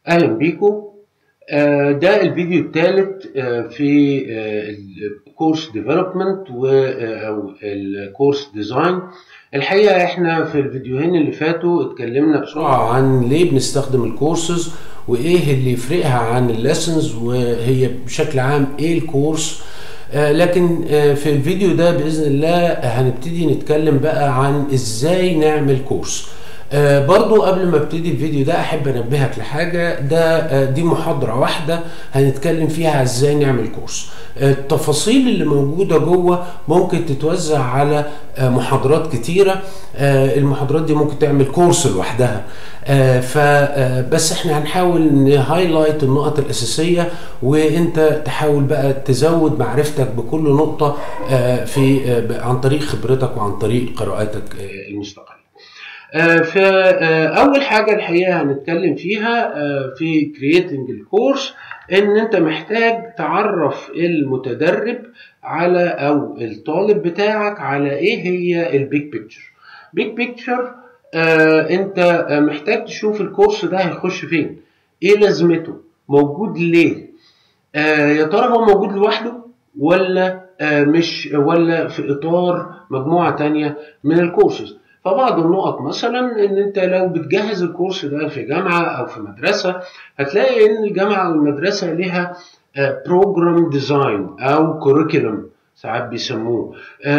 اهلا بيكم آه، ده الفيديو الثالث في الكورس ديفلوبمنت او الكورس ديزاين الحقيقه احنا في الفيديوهين اللي فاتوا اتكلمنا بسرعه عن ليه بنستخدم الكورسز وايه اللي يفرقها عن الليسنز وهي بشكل عام ايه الكورس آه، لكن آه، في الفيديو ده باذن الله هنبتدي نتكلم بقى عن ازاي نعمل كورس آه برضو قبل ما ابتدي الفيديو ده احب انبهك لحاجه ده آه دي محاضره واحده هنتكلم فيها ازاي نعمل كورس آه التفاصيل اللي موجوده جوه ممكن تتوزع على آه محاضرات كتيره آه المحاضرات دي ممكن تعمل كورس لوحدها آه فبس احنا هنحاول نهايلايت النقط الاساسيه وانت تحاول بقى تزود معرفتك بكل نقطه آه في آه عن طريق خبرتك وعن طريق قراءاتك آه المستقله فأول حاجة الحقيقة هنتكلم فيها في creating الكورس إن أنت محتاج تعرف المتدرب على أو الطالب بتاعك على إيه هي البيج بيكتشر. بيج بيكتشر أنت محتاج تشوف الكورس ده هيخش فين؟ إيه لازمته؟ موجود ليه؟ يا ترى هو موجود لوحده ولا مش ولا في إطار مجموعة تانية من الكورسز؟ فبعض النقط مثلا ان انت لو بتجهز الكورس ده في جامعه او في مدرسه هتلاقي ان الجامعه او المدرسه لها بروجرام ديزاين او كوريكولم ساعات بيسموه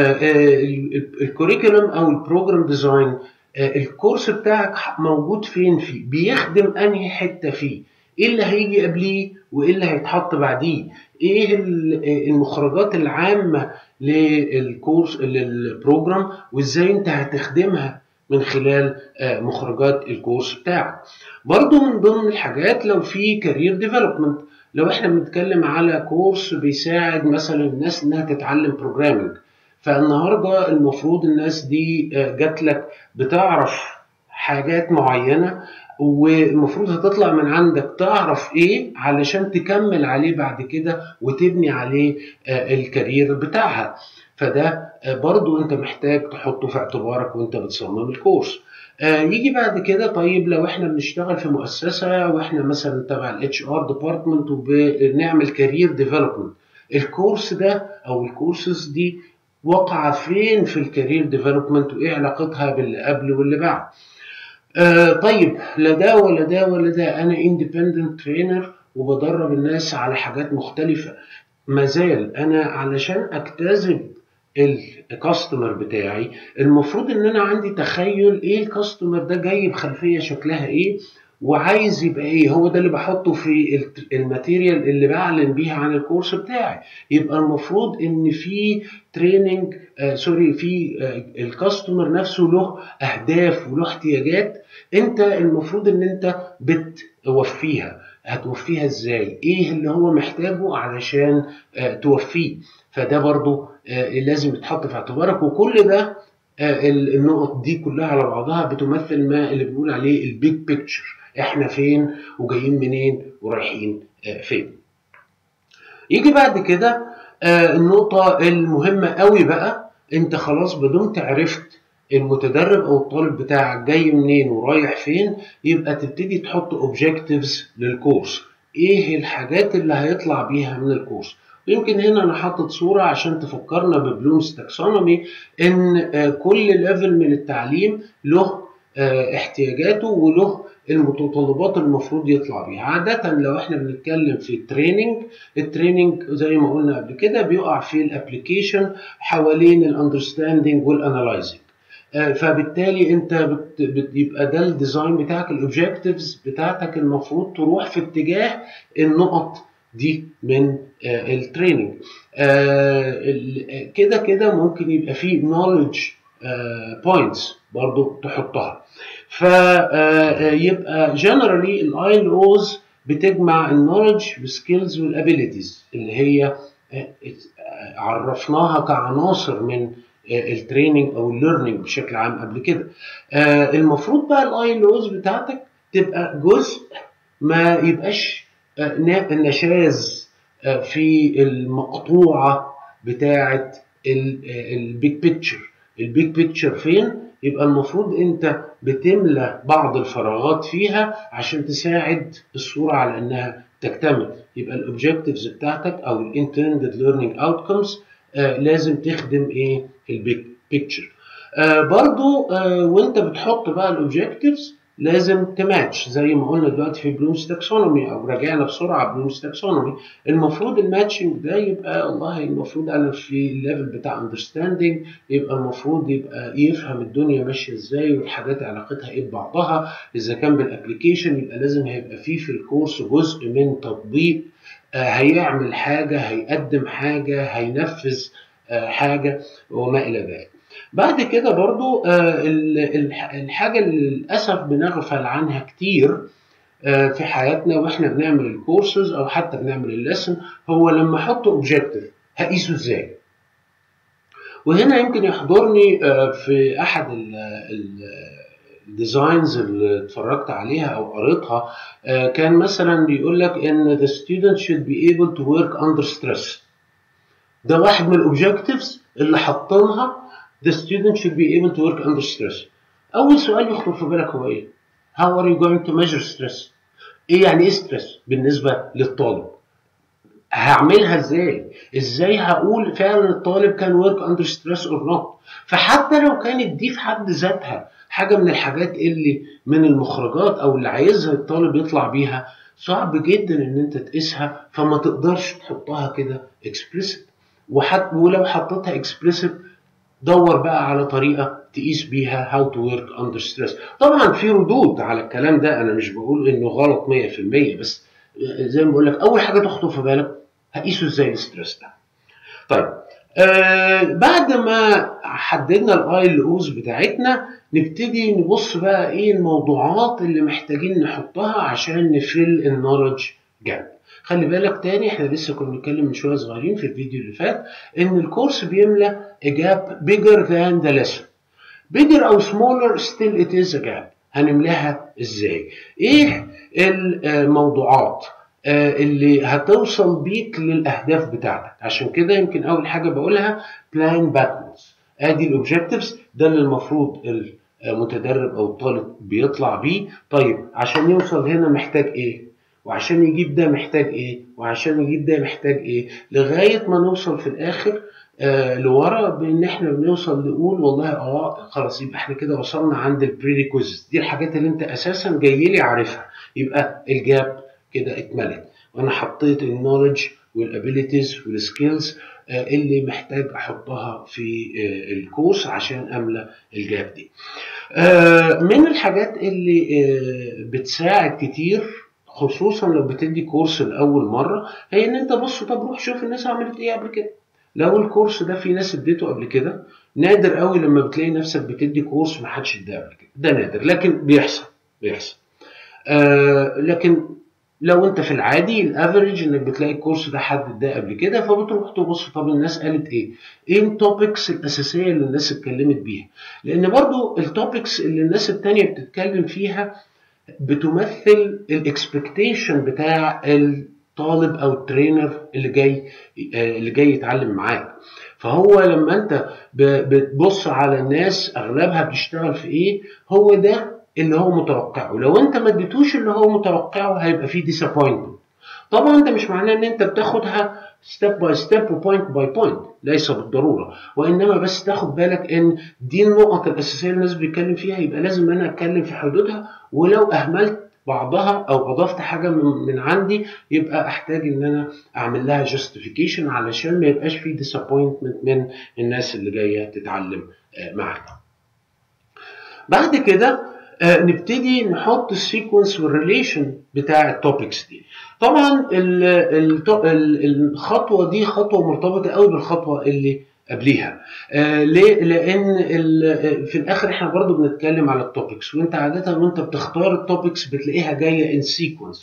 الكوريكولم او البروجرام ديزاين الكورس بتاعك موجود فين فيه بيخدم انهي حته فيه ايه اللي هيجي قبليه وايه اللي هيتحط بعديه ايه المخرجات العامه للكورس للبروجرام وازاي انت هتخدمها من خلال مخرجات الكورس بتاعك برضو من ضمن الحاجات لو في كارير ديفلوبمنت لو احنا بنتكلم على كورس بيساعد مثلا الناس انها تتعلم بروجرامنج فالنهارده المفروض الناس دي جات لك بتعرف حاجات معينه والمفروض هتطلع من عندك تعرف ايه علشان تكمل عليه بعد كده وتبني عليه الكارير بتاعها فده برضو انت محتاج تحطه في اعتبارك وانت بتصمم الكورس يجي بعد كده طيب لو احنا بنشتغل في مؤسسه واحنا مثلا تبع الاتش ار ديبارتمنت وبنعمل كارير ديفلوبمنت الكورس ده او الكورسز دي واقعه فين في الكارير ديفلوبمنت وايه علاقتها باللي قبل واللي بعد آه طيب لا ده ولا ده ولا ده انا اندبندنت ترينر وبدرب الناس على حاجات مختلفه مازال انا علشان اجتذب الكاستمر بتاعي المفروض ان انا عندي تخيل ايه الكاستمر ده جاي بخلفيه شكلها ايه وعايز يبقى ايه هو ده اللي بحطه في الماتيريال اللي بعلن بيها عن الكورس بتاعي يبقى المفروض ان في تريننج آه سوري في آه الكاستمر نفسه له اهداف وله احتياجات انت المفروض ان انت بتوفيها هتوفيها ازاي ايه اللي هو محتاجه علشان آه توفيه فده برضو آه لازم يتحط في اعتبارك وكل ده آه النقط دي كلها على بعضها بتمثل ما اللي بنقول عليه البيج بيكتشر احنا فين وجايين منين ورايحين آه فين يجي بعد كده النقطة المهمة قوي بقى انت خلاص بدمت عرفت المتدرب او الطالب بتاعك جاي منين ورايح فين يبقى تبتدي تحط اوبجكتيفز للكورس ايه الحاجات اللي هيطلع بيها من الكورس يمكن هنا انا حاطط صوره عشان تفكرنا ببلومز تاكسونومي ان كل ليفل من التعليم له احتياجاته وله المتطلبات المفروض يطلع بيها عادة لو احنا بنتكلم في التريننج التريننج زي ما قلنا قبل كده بيقع في الابلكيشن حوالين الاندرستاندينج والانالايزنج فبالتالي انت بيبقى ده الديزاين بتاعك الاوبجكتيفز بتاعتك المفروض تروح في اتجاه النقط دي من التريننج كده كده ممكن يبقى فيه knowledge بوينتس برضو تحطها فيبقى جنرالي الاي ال اوز بتجمع النولج بالسكيلز والابيليتيز اللي هي عرفناها كعناصر من التريننج او الليرنينج بشكل عام قبل كده المفروض بقى الاي ال اوز بتاعتك تبقى جزء ما يبقاش نشاز في المقطوعه بتاعه البيج بيكتشر البيج بيكتشر فين يبقى المفروض انت بتملى بعض الفراغات فيها عشان تساعد الصوره على انها تكتمل يبقى الاوبجكتيفز بتاعتك او الانتندد ليرنينج اوتكمز لازم تخدم ايه البيكتشر آه برضو آه وانت بتحط بقى الاوبجكتيفز لازم تماتش زي ما قلنا دلوقتي في بلومز تاكسونومي او راجعنا بسرعه بلومز تاكسونومي المفروض الماتشنج ده يبقى والله المفروض انا في الليفل بتاع اندرستاندينج يبقى المفروض يبقى يفهم الدنيا ماشيه ازاي والحاجات علاقتها ايه ببعضها اذا كان بالابلكيشن يبقى لازم هيبقى فيه في الكورس جزء من تطبيق آه هيعمل حاجه هيقدم حاجه هينفذ آه حاجه وما الى ذلك بعد كده برضو الحاجة اللي للأسف بنغفل عنها كتير في حياتنا واحنا بنعمل الكورسز او حتى بنعمل الليسن هو لما احط اوبجيكتيف هقيسه ازاي وهنا يمكن يحضرني في احد الديزاينز اللي اتفرجت عليها او قريتها كان مثلا بيقول لك ان the student should be able to work under stress ده واحد من الاوبجكتيفز اللي حاطينها the student should be able to work under stress. أول سؤال يخطر في بالك هو إيه؟ How are you going to measure stress? إيه يعني إيه stress بالنسبة للطالب؟ هعملها إزاي؟ إزاي هقول فعلا الطالب كان work under stress or not؟ فحتى لو كانت دي في حد ذاتها حاجة من الحاجات اللي من المخرجات أو اللي عايزها الطالب يطلع بيها صعب جدا إن أنت تقيسها فما تقدرش تحطها كده explicit وحتى ولو حطيتها explicit دور بقى على طريقه تقيس بيها how to work under stress طبعا في ردود على الكلام ده انا مش بقول انه غلط 100% بس زي ما بقول لك اول حاجه تخطر في بالك هقيسه ازاي الستريس ده طيب آه بعد ما حددنا الاي ال اوز بتاعتنا نبتدي نبص بقى ايه الموضوعات اللي محتاجين نحطها عشان نفل النولج جاب خلي بالك تاني احنا لسه كنا بنتكلم من شويه صغيرين في الفيديو اللي فات ان الكورس بيملى جاب bigger than the lesson bigger او smaller still it is a gap هنملاها ازاي ايه الموضوعات اللي هتوصل بيك للاهداف بتاعتك عشان كده يمكن اول حاجه بقولها بلان باكوردز ادي الاوبجكتيفز ده اللي المفروض المتدرب او الطالب بيطلع بيه طيب عشان يوصل هنا محتاج ايه وعشان يجيب ده محتاج ايه وعشان يجيب ده محتاج ايه لغايه ما نوصل في الاخر آه لورا بان احنا بنوصل نقول والله اه خلاص يبقى احنا كده وصلنا عند البريكوزز دي الحاجات اللي انت اساسا جاي لي عارفها يبقى الجاب كده اتملت وانا حطيت النولج والابيليتيز والسكيلز آه اللي محتاج احطها في آه الكورس عشان املى الجاب دي من الحاجات اللي بتساعد كتير خصوصا لو بتدي كورس لاول مره هي ان انت بص طب روح شوف الناس عملت ايه قبل كده لو الكورس ده في ناس اديته قبل كده نادر قوي لما بتلاقي نفسك بتدي كورس ما حدش اداه قبل كده ده نادر لكن بيحصل بيحصل آه لكن لو انت في العادي الافريج انك بتلاقي الكورس ده حد اداه قبل كده فبتروح تبص طب الناس قالت ايه؟ ايه التوبكس الاساسيه اللي الناس اتكلمت بيها؟ لان برضو التوبكس اللي الناس التانيه بتتكلم فيها بتمثل الاكسبكتيشن بتاع الطالب او الترينر اللي جاي اللي جاي يتعلم معاك فهو لما انت بتبص على الناس اغلبها بتشتغل في ايه هو ده اللي هو متوقعه لو انت ما اديتوش اللي هو متوقعه هيبقى فيه ديسابوينتمنت طبعا ده مش معناه ان انت بتاخدها ستيب باي ستيب وبوينت باي بوينت ليس بالضروره وانما بس تاخد بالك ان دي النقط الاساسيه اللي الناس بيتكلم فيها يبقى لازم انا اتكلم في حدودها ولو اهملت بعضها او اضفت حاجه من, من عندي يبقى احتاج ان انا اعمل لها جاستيفيكيشن علشان ما يبقاش في ديسابوينتمنت من الناس اللي جايه تتعلم معاك. بعد كده آه نبتدي نحط السيكونس والريليشن بتاع التوبكس دي طبعا ال ال الخطوه دي خطوه مرتبطه قوي بالخطوه اللي قبليها آه ليه لان في الاخر احنا برضو بنتكلم على التوبكس وانت عاده وانت بتختار التوبكس بتلاقيها جايه ان سيكونس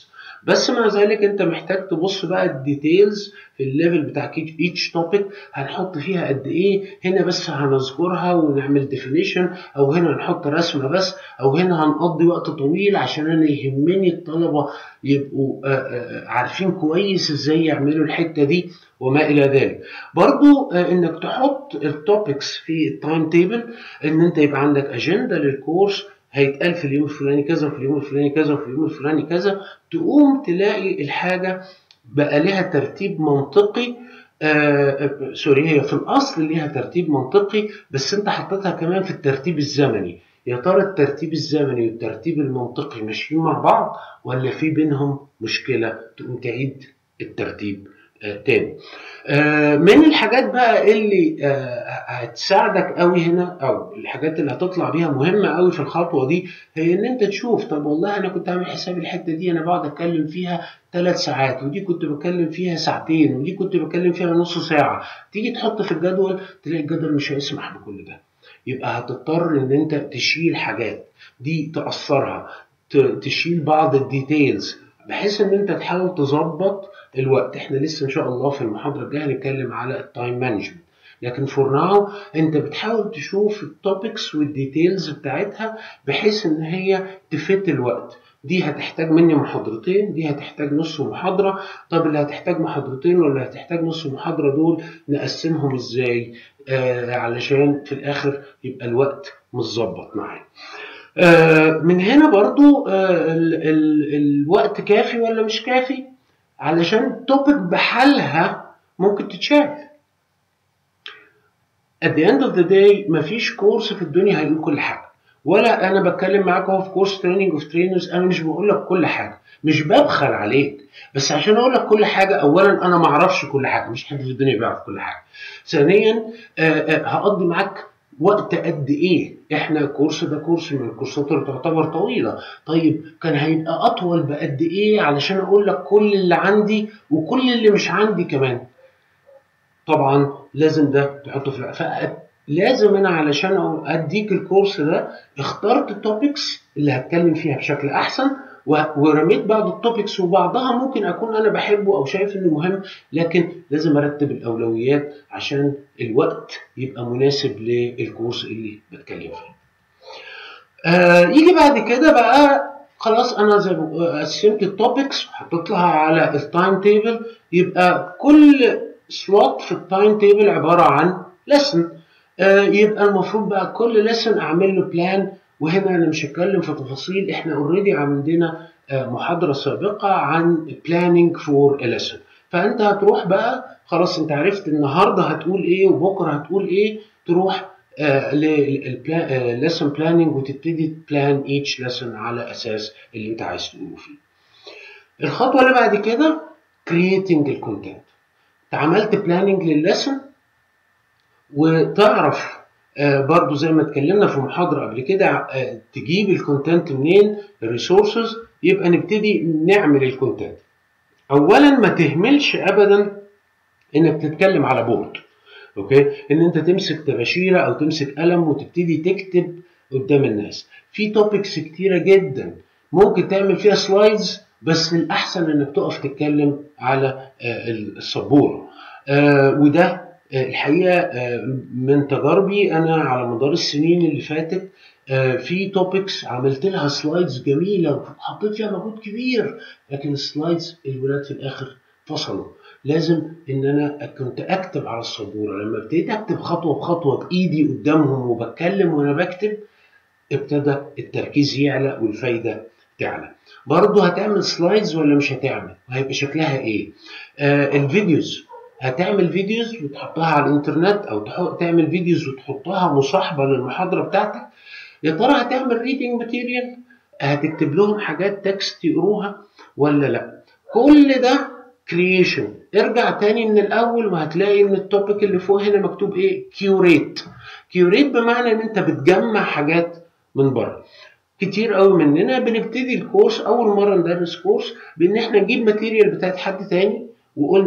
بس مع ذلك انت محتاج تبص بقى الديتيلز في الليفل بتاع ايتش توبيك هنحط فيها قد ايه هنا بس هنذكرها ونعمل ديفينيشن او هنا نحط رسمه بس او هنا هنقضي وقت طويل عشان انا يهمني الطلبه يبقوا عارفين كويس ازاي يعملوا الحته دي وما الى ذلك برضو انك تحط التوبكس في التايم تيبل ان انت يبقى عندك اجنده للكورس هيتقال في اليوم الفلاني كذا وفي اليوم الفلاني كذا وفي اليوم الفلاني كذا تقوم تلاقي الحاجه بقى لها ترتيب منطقي آه سوري هي في الاصل ليها ترتيب منطقي بس انت حطيتها كمان في الترتيب الزمني يا ترى الترتيب الزمني والترتيب المنطقي ماشيين مع بعض ولا في بينهم مشكله تقوم تعيد الترتيب آه تاني آه من الحاجات بقى اللي آه هتساعدك قوي هنا او الحاجات اللي هتطلع بيها مهمه قوي في الخطوه دي هي ان انت تشوف طب والله انا كنت عامل حساب الحته دي انا بقعد اتكلم فيها ثلاث ساعات ودي كنت بتكلم فيها ساعتين ودي كنت بتكلم فيها نص ساعه تيجي تحط في الجدول تلاقي الجدول مش هيسمح بكل ده يبقى هتضطر ان انت تشيل حاجات دي تاثرها تشيل بعض الديتيلز بحيث ان انت تحاول تظبط الوقت احنا لسه ان شاء الله في المحاضره الجايه هنتكلم على التايم مانجمنت لكن فور ناو انت بتحاول تشوف التوبكس والديتيلز بتاعتها بحيث ان هي تفت الوقت دي هتحتاج مني محاضرتين دي هتحتاج نص محاضرة طب اللي هتحتاج محاضرتين ولا هتحتاج نص محاضرة دول نقسمهم ازاي آه علشان في الاخر يبقى الوقت متظبط معايا آه من هنا برضو آه ال ال الوقت كافي ولا مش كافي علشان توبك بحالها ممكن تتشال at the end of the day مفيش كورس في الدنيا هيقول كل حاجه ولا انا بتكلم معاك اهو في كورس تريننج اوف ترينرز انا مش بقول لك كل حاجه مش ببخل عليك بس عشان اقول لك كل حاجه اولا انا ما اعرفش كل حاجه مش حد في الدنيا بيعرف كل حاجه ثانيا هقضي معاك وقت قد ايه احنا الكورس ده كورس من الكورسات اللي تعتبر طويله طيب كان هيبقى اطول بقد ايه علشان اقول لك كل اللي عندي وكل اللي مش عندي كمان طبعا لازم ده تحطه في لازم انا علشان اديك الكورس ده اخترت التوبكس اللي هتكلم فيها بشكل احسن ورميت بعض التوبكس وبعضها ممكن اكون انا بحبه او شايف انه مهم لكن لازم ارتب الاولويات عشان الوقت يبقى مناسب للكورس اللي بتكلم فيه. آه يجي بعد كده بقى خلاص انا زي قسمت التوبكس وحطيت لها على التايم تيبل يبقى كل سلوت في التايم تيبل عباره عن لسن آه يبقى المفروض بقى كل لسن اعمل له بلان وهنا انا مش هتكلم في تفاصيل احنا اوريدي عندنا آه محاضره سابقه عن planning for a lesson فانت هتروح بقى خلاص انت عرفت النهارده هتقول ايه وبكره هتقول ايه تروح آه للسن بلاننج وتبتدي تبلان ايتش لسن على اساس اللي انت عايز تقوله فيه الخطوه اللي بعد كده creating الكونتنت انت عملت بلاننج لللسن وتعرف آه برضو زي ما اتكلمنا في محاضرة قبل كده آه تجيب الكونتنت منين الريسورسز يبقى نبتدي نعمل الكونتنت اولا ما تهملش ابدا انك تتكلم على بورد اوكي ان انت تمسك طباشيره او تمسك قلم وتبتدي تكتب قدام الناس في توبكس كتيره جدا ممكن تعمل فيها سلايدز بس الاحسن انك تقف تتكلم على آه السبوره وده الحقيقه من تجاربي انا على مدار السنين اللي فاتت في توبكس عملت لها سلايدز جميله وحطيت فيها مجهود كبير لكن السلايدز الولاد في الاخر فصلوا لازم ان انا كنت اكتب على السبوره لما ابتديت اكتب خطوه بخطوه بايدي قدامهم وبتكلم وانا بكتب ابتدى التركيز يعلى والفايده تعلى برضه هتعمل سلايدز ولا مش هتعمل وهيبقى شكلها ايه آه الفيديوز هتعمل فيديوز وتحطها على الانترنت او تعمل فيديوز وتحطها مصاحبه للمحاضره بتاعتك يا ترى هتعمل ريدنج ماتيريال هتكتب لهم حاجات تكست يقروها ولا لا كل ده كرييشن ارجع تاني من الاول وهتلاقي ان التوبيك اللي فوق هنا مكتوب ايه كيوريت كيوريت بمعنى ان انت بتجمع حاجات من بره كتير قوي مننا بنبتدي الكورس اول مره ندرس كورس بان احنا نجيب ماتيريال بتاعت حد تاني وقلنا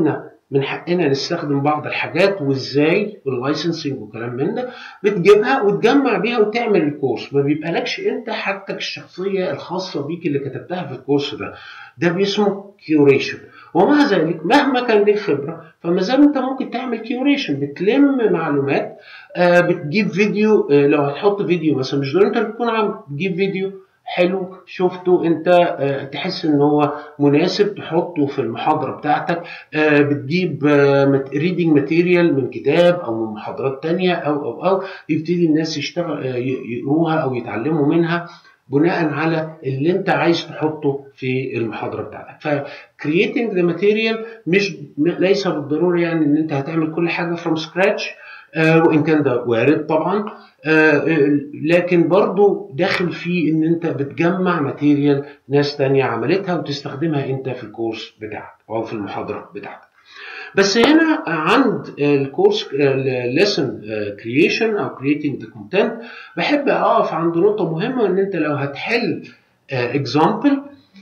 من حقنا نستخدم بعض الحاجات وازاي واللايسنسنج وكلام من ده بتجيبها وتجمع بيها وتعمل الكورس ما بيبقالكش انت حاجتك الشخصيه الخاصه بيك اللي كتبتها في الكورس ده ده بيسمه كيوريشن ومع ذلك مهما كان ليك خبره فما زال انت ممكن تعمل كيوريشن بتلم معلومات آه بتجيب فيديو آه لو هتحط فيديو مثلا مش ضروري انت تكون عم تجيب فيديو حلو شفته انت آه تحس ان هو مناسب تحطه في المحاضره بتاعتك آه بتجيب ريدنج ماتيريال من كتاب او من محاضرات تانية او او او يبتدي الناس يشتغل يقروها او يتعلموا منها بناء على اللي انت عايز تحطه في المحاضره بتاعتك فكرييتنج ذا ماتيريال مش ليس بالضروره يعني ان انت هتعمل كل حاجه فروم سكراتش آه وان كان ده وارد طبعا آه لكن برضو داخل فيه ان انت بتجمع ماتيريال ناس تانية عملتها وتستخدمها انت في الكورس بتاعك او في المحاضره بتاعتك بس هنا عند الكورس ليسن كرييشن او كرييتنج ذا كونتنت بحب اقف عند نقطه مهمه ان انت لو هتحل اكزامبل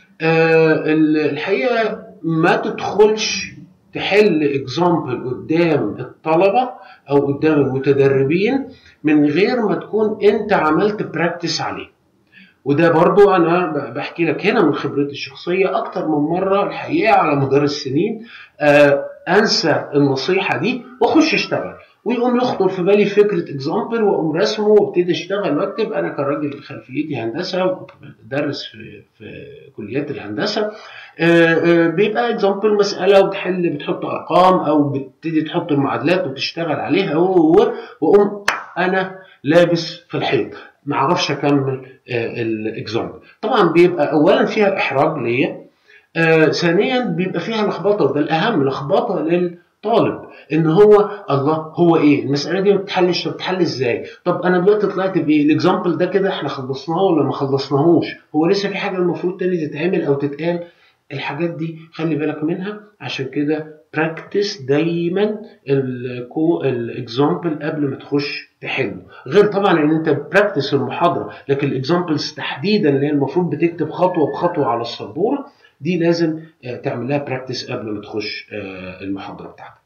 الحقيقه ما تدخلش تحل اكزامبل قدام الطلبه او قدام المتدربين من غير ما تكون انت عملت براكتس عليه وده برضو انا بحكي لك هنا من خبرتي الشخصيه اكتر من مره الحقيقه على مدار السنين آه انسى النصيحه دي واخش اشتغل ويقوم يخطر في بالي فكره اكزامبل واقوم رسمه وابتدي اشتغل واكتب انا كراجل خلفيتي هندسه بدرس في في كليات الهندسه بيبقى اكزامبل مساله وتحل بتحط ارقام او بتبتدي تحط المعادلات وتشتغل عليها واقوم انا لابس في الحيط ما اعرفش اكمل الاكزامبل طبعا بيبقى اولا فيها احراج ليا آه ثانيا بيبقى فيها لخبطه وده الاهم لخبطه للطالب ان هو الله هو ايه المساله دي ما بتتحلش طب بتتحل ازاي طب انا دلوقتي طلعت بايه الاكزامبل ده كده احنا خلصناه ولا ما خلصناهوش هو لسه في حاجه المفروض تاني تتعمل او تتقال الحاجات دي خلي بالك منها عشان كده براكتس دايما الكو الاكزامبل قبل ما تخش تحله غير طبعا ان انت براكتس المحاضره لكن الاكزامبلز تحديدا اللي هي المفروض بتكتب خطوه بخطوه على السبوره دي لازم تعمل لها براكتس قبل ما تخش المحاضره بتاعتك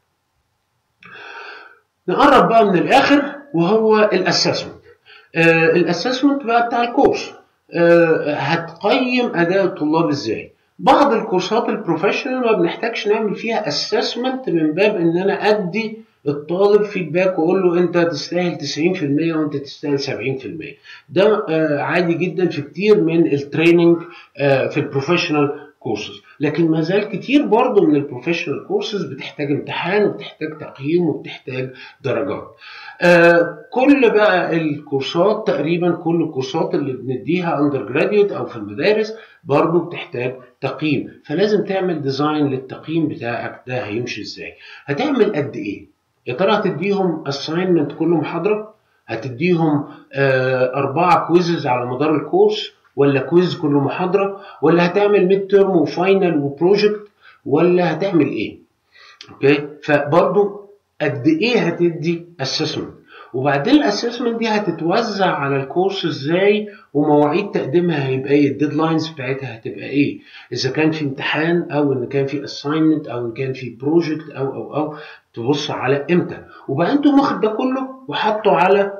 نقرب بقى من الاخر وهو الاسسمنت الاسسمنت بقى بتاع الكورس هتقيم اداء الطلاب ازاي بعض الكورسات البروفيشنال ما بنحتاجش نعمل فيها اسسمنت من باب ان انا ادي الطالب فيدباك واقول له انت تستاهل 90% وانت تستاهل 70% ده عادي جدا في كتير من التريننج في البروفيشنال كورسز لكن ما زال كتير برضه من البروفيشنال كورسز بتحتاج امتحان وبتحتاج تقييم وبتحتاج درجات آه كل بقى الكورسات تقريبا كل الكورسات اللي بنديها اندر جراديوت او في المدارس برضه بتحتاج تقييم فلازم تعمل ديزاين للتقييم بتاعك ده هيمشي ازاي هتعمل قد ايه يا ترى هتديهم اساينمنت كل محاضره هتديهم آه اربعه كويزز على مدار الكورس ولا كويز كل محاضره ولا هتعمل ميد تيرم وفاينل وبروجكت ولا هتعمل ايه اوكي فبرضو قد ايه هتدي اسسمنت وبعدين الاسسمنت دي هتتوزع على الكورس ازاي ومواعيد تقديمها هيبقى ايه الديدلاينز بتاعتها هتبقى ايه اذا كان في امتحان او ان كان في اساينمنت او ان كان في بروجكت او او او تبص على امتى وبقى انتم واخد ده كله وحطوا على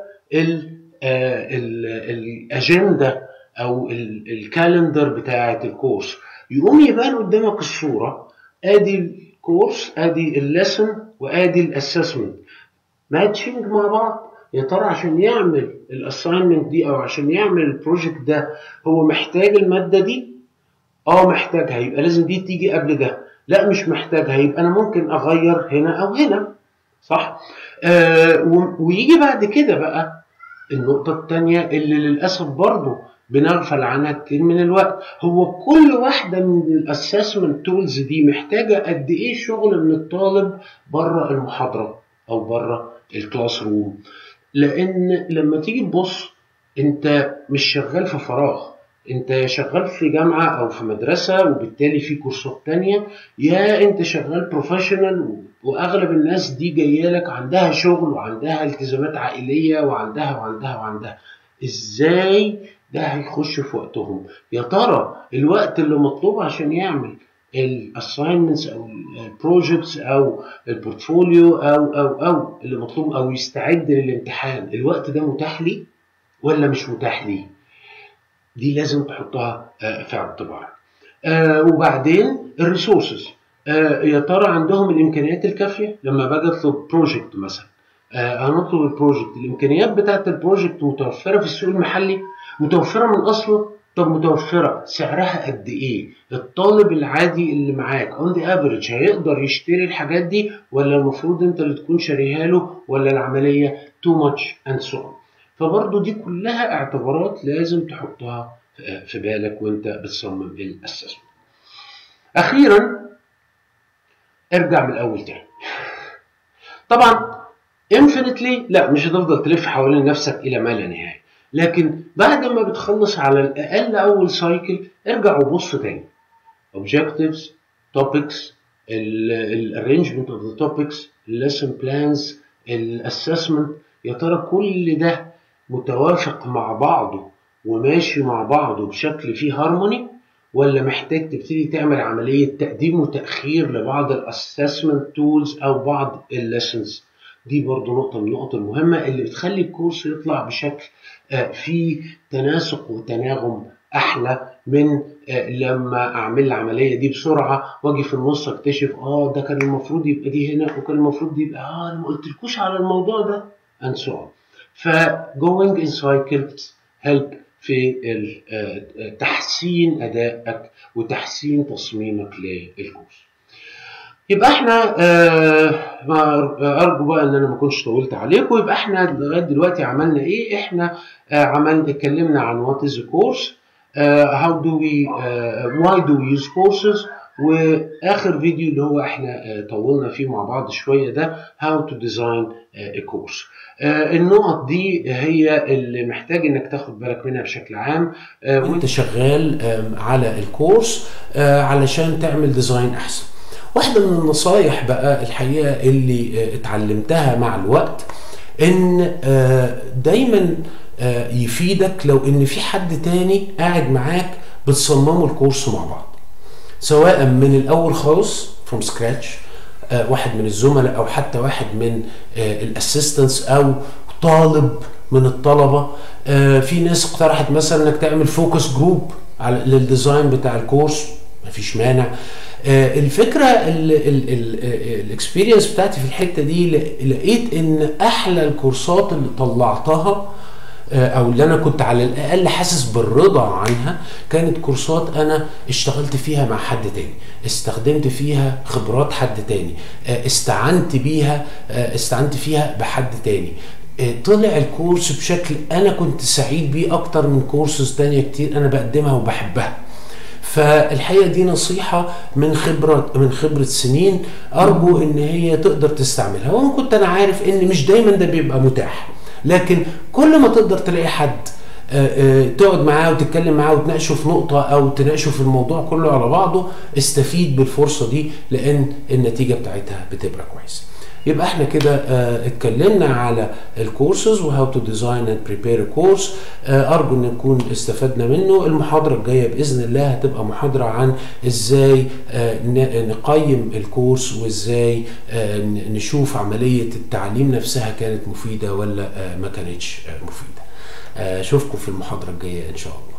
الاجنده او الكالندر بتاعه الكورس يقوم يبان قدامك الصوره ادي الكورس ادي الليسن وادي الاسسمنت ماتشنج مع بعض يا ترى عشان يعمل الاساينمنت دي او عشان يعمل البروجكت ده هو محتاج الماده دي اه محتاجها يبقى لازم دي تيجي قبل ده لا مش محتاجها يبقى انا ممكن اغير هنا او هنا صح آه ويجي بعد كده بقى النقطة التانية اللي للأسف برضه بنغفل عنها كتير من الوقت هو كل واحدة من الاسسمنت تولز دي محتاجة قد ايه شغل من الطالب بره المحاضرة او بره الكلاس روم لان لما تيجي تبص انت مش شغال في فراغ انت شغال في جامعة او في مدرسة وبالتالي في كورسات تانية يا انت شغال بروفيشنال واغلب الناس دي جاية لك عندها شغل وعندها التزامات عائلية وعندها وعندها وعندها ازاي ده هيخش في وقتهم يا ترى الوقت اللي مطلوب عشان يعمل الاساينمنتس او البروجكتس او البورتفوليو او او او اللي مطلوب او يستعد للامتحان الوقت ده متاح لي ولا مش متاح لي دي لازم تحطها في اعتبارك آه وبعدين الريسورسز آه يا ترى عندهم الامكانيات الكافيه لما باجي اطلب بروجكت مثلا آه هنطلب البروجكت الامكانيات بتاعت البروجكت متوفره في السوق المحلي متوفره من اصله طب متوفره سعرها قد ايه الطالب العادي اللي معاك اون ذا افريج هيقدر يشتري الحاجات دي ولا المفروض انت اللي تكون شاريها له ولا العمليه تو ماتش اند سو فبرضه دي كلها اعتبارات لازم تحطها في بالك وانت بتصمم الاسسمنت اخيرا ارجع من الاول تاني طبعا انفينيتلي لا مش هتفضل تلف حوالين نفسك الى ما لا نهايه لكن بعد ما بتخلص على الاقل اول سايكل ارجع وبص تاني objectives topics الارينجمنت اوف ذا توبكس lesson plans الاسسمنت يا ترى كل ده متوافق مع بعضه وماشي مع بعضه بشكل فيه هارموني ولا محتاج تبتدي تعمل عملية تقديم وتأخير لبعض الاسسمنت تولز أو بعض الليسنز دي برضو نقطة من النقط المهمة اللي بتخلي الكورس يطلع بشكل فيه تناسق وتناغم أحلى من لما أعمل العملية دي بسرعة وأجي في النص أكتشف آه ده كان المفروض يبقى دي هنا وكان المفروض دي يبقى آه أنا ما قلتلكوش على الموضوع ده and so on. ف going in cycles help في تحسين ادائك وتحسين تصميمك للكورس يبقى احنا ارجو بقى ان انا ما كنتش طولت عليكم يبقى احنا لغايه دلوقتي عملنا ايه احنا عملنا اتكلمنا عن وات از كورس هاو دو وي واي دو يوز كورسز واخر فيديو اللي هو احنا طولنا فيه مع بعض شويه ده هاو تو ديزاين كورس النقط دي هي اللي محتاج انك تاخد بالك منها بشكل عام وانت شغال على الكورس علشان تعمل ديزاين احسن واحدة من النصايح بقى الحقيقة اللي اتعلمتها مع الوقت ان دايما يفيدك لو ان في حد تاني قاعد معاك بتصمموا الكورس مع بعض سواء من الاول خالص فروم سكراتش واحد من الزملاء او حتى واحد من الاسيستنتس او طالب من الطلبه في ناس اقترحت مثلا انك تعمل فوكس جروب على للديزاين بتاع الكورس مفيش مانع الفكره الاكسبيرينس بتاعتي في الحته دي لقيت ان احلى الكورسات اللي طلعتها او اللي انا كنت على الاقل حاسس بالرضا عنها كانت كورسات انا اشتغلت فيها مع حد تاني استخدمت فيها خبرات حد تاني استعنت بيها استعنت فيها بحد تاني طلع الكورس بشكل انا كنت سعيد بيه اكتر من كورسز تانية كتير انا بقدمها وبحبها فالحقيقه دي نصيحه من خبره من خبره سنين ارجو ان هي تقدر تستعملها وان كنت انا عارف ان مش دايما ده بيبقى متاح لكن كل ما تقدر تلاقي حد تقعد معاه وتتكلم معاه وتناقشه في نقطة أو تناقشه في الموضوع كله على بعضه استفيد بالفرصة دي لأن النتيجة بتاعتها بتبقى كويسة. يبقى احنا كده اه اتكلمنا على الكورسز وهاو تو ديزاين اند بريبير كورس ارجو ان نكون استفدنا منه المحاضره الجايه باذن الله هتبقى محاضره عن ازاي اه نقيم الكورس وازاي اه نشوف عمليه التعليم نفسها كانت مفيده ولا ما كانتش مفيده اشوفكم في المحاضره الجايه ان شاء الله